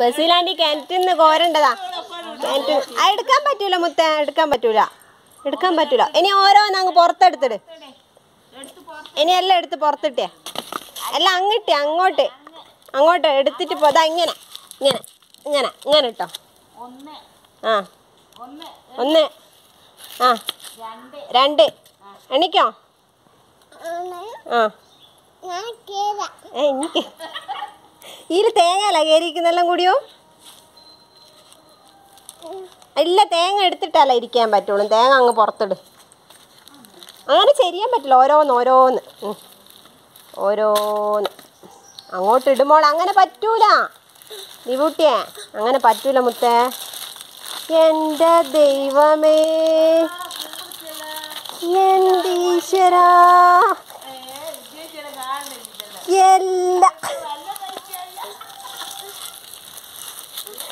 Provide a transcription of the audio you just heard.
ഫസിലാണ്ടി കിണറ്റിൽ നിന്ന് കോരണ്ടതാ കിണറ്റിൽ ആ എടുക്കാൻ പറ്റൂല മുത്ത എടുക്കാൻ പറ്റൂല എടുക്കാൻ പറ്റൂല ഇനി ഓരോന്ന് അങ്ങ് പുറത്തെടുത്തിട് ഇനി എല്ലാം എടുത്ത് പുറത്തിട്ടേ എല്ലാം അങ്ങിട്ടേ അങ്ങോട്ട് അങ്ങോട്ട് എടുത്തിട്ട് പോതാ ഇങ്ങനെ ഇങ്ങനെ ഇങ്ങനെ ഇങ്ങനെ ഇട്ടോ ഒന്ന് ആ ഒന്ന് ഒന്ന് ആ രണ്ട് രണ്ട് എണിക്കോ ആ ഏ എനിക്ക് ഇതിൽ തേങ്ങ അല്ല കയറിയിരിക്കുന്നെല്ലാം കൂടിയോ ഇല്ല തേങ്ങ എടുത്തിട്ടല്ല ഇരിക്കാൻ പറ്റുള്ളൂ തേങ്ങ അങ്ങ് പുറത്തിട് അങ്ങനെ ചെയ്യാൻ പറ്റില്ല ഓരോന്ന് ഓരോന്ന് ഉം. ഓരോന്ന് അങ്ങോട്ട് ഇടുമ്പോൾ അങ്ങനെ പറ്റൂല നിവൂട്ടിയേ അങ്ങനെ പറ്റൂല മുത്തേ എൻ്റെ ദൈവമേ എൻ്റെ ഈശ്വരാ ചേച്ചിയുടെ കാണുന്നില്ല എല്ലാ